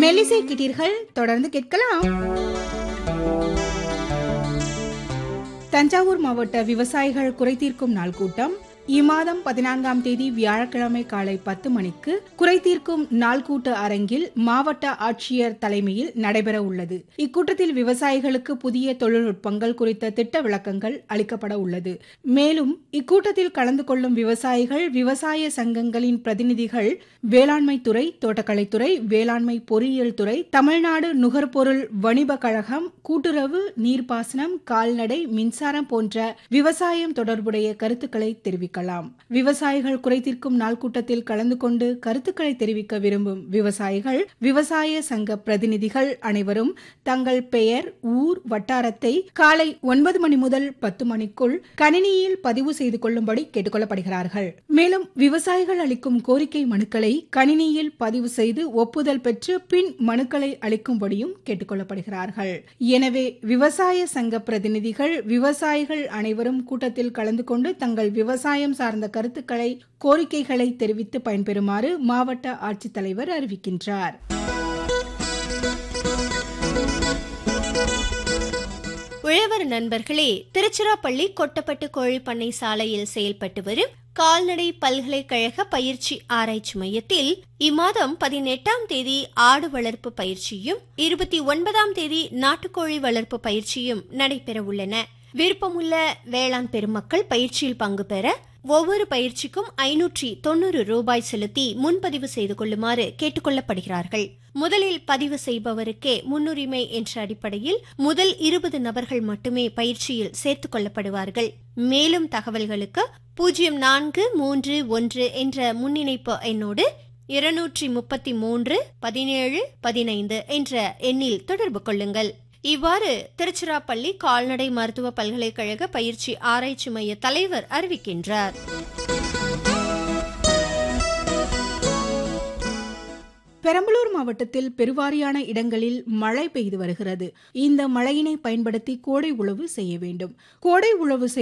மெல்லிசை கிட்டீர்கள் தொடர்ந்து கேட்கலாம் தஞ்சாவூர் மாவட்ட விவசாயிகள் குறைதீர்க்கும் நாள் கூட்டம் இம்மாதம் பதினான்காம் தேதி வியாழக்கிழமை காலை பத்து மணிக்கு குறைதீர்க்கும் நாள் கூட்ட அரங்கில் மாவட்ட ஆட்சியர் தலைமையில் நடைபெற உள்ளது இக்கூட்டத்தில் விவசாயிகளுக்கு புதிய தொழில்நுட்பங்கள் குறித்த திட்ட விளக்கங்கள் அளிக்கப்பட உள்ளது மேலும் இக்கூட்டத்தில் கலந்து கொள்ளும் விவசாயிகள் விவசாய சங்கங்களின் பிரதிநிதிகள் வேளாண்மை துறை தோட்டக்கலைத்துறை வேளாண்மை பொறியியல் துறை தமிழ்நாடு நுகர்பொருள் வணிப கழகம் கூட்டுறவு நீர்ப்பாசனம் கால்நடை மின்சாரம் போன்ற விவசாயம் தொடர்புடைய கருத்துக்களை தெரிவிக்கலாம் விவசாயிகள் குறைதீர்க்கும் நாள் கூட்டத்தில் கலந்து கொண்டு கருத்துக்களை தெரிவிக்க விரும்பும் விவசாயிகள் விவசாய சங்க பிரதிநிதிகள் அனைவரும் தங்கள் பெயர் ஊர் வட்டாரத்தை காலை ஒன்பது மணி முதல் பத்து மணிக்குள் கணினியில் பதிவு செய்து கொள்ளும்படி கேட்டுக்கொள்ளப்படுகிறார்கள் மேலும் விவசாயிகள் அளிக்கும் கோரிக்கை மனுக்களை கணினியில் பதிவு செய்து ஒப்புதல் பெற்று பின் மனுக்களை அளிக்கும்படியும் கேட்டுக்கொள்ளப்படுகிறார்கள் எனவே விவசாய சங்க பிரதிநிதிகள் விவசாயிகள் அனைவரும் கூட்டத்தில் கலந்து கொண்டு தங்கள் விவசாயம் சார்ந்த கருத்துக்களை கோரிக்கைகளை தெரிவித்து பயன்பெறுமாறு மாவட்ட ஆட்சித்தலைவர் அறிவிக்கின்றார் உழவர் நண்பர்களே திருச்சிராப்பள்ளி கொட்டப்பட்டு கோழி பண்ணை சாலையில் செயல்பட்டு வரும் கால்நடை பல்கலைக்கழக பயிற்சி ஆராய்ச்சி மையத்தில் இம்மாதம் பதினெட்டாம் தேதி ஆடு வளர்ப்பு பயிற்சியும் இருபத்தி ஒன்பதாம் தேதி நாட்டுக்கோழி வளர்ப்பு பயிற்சியும் நடைபெற உள்ளன விருப்பமுள்ள வேளாண் பெருமக்கள் பயிற்சியில் பங்கு பெற ஒவ்வொரு பயிற்சிக்கும் ஐநூற்றி தொண்ணூறு ரூபாய் செலுத்தி முன்பதிவு செய்து கொள்ளுமாறு கேட்டுக்கொள்ளப்படுகிறார்கள் முதலில் பதிவு செய்பவருக்கே முன்னுரிமை என்ற அடிப்படையில் முதல் இருபது நபர்கள் மட்டுமே பயிற்சியில் சேர்த்துக் கொள்ளப்படுவார்கள் மேலும் தகவல்களுக்கு பூஜ்ஜியம் நான்கு மூன்று ஒன்று என்ற முன்னிணைப்பு எண்ணோடு இருநூற்றி முப்பத்தி மூன்று பதினேழு பதினைந்து என்ற எண்ணில் தொடர்பு கொள்ளுங்கள் இவ்வாறு திருச்சிராப்பள்ளி கால்நடை மருத்துவ பல்கலைக்கழக பயிற்சி ஆராய்ச்சி மைய தலைவர் அறிவிக்கின்றார் பெரம்பலூர் மாவட்டத்தில் பெருவாரியான இடங்களில் மழை பெய்து வருகிறது இந்த மழையினை பயன்படுத்தி கோடை உழவு செய்ய வேண்டும் கோடை உழவு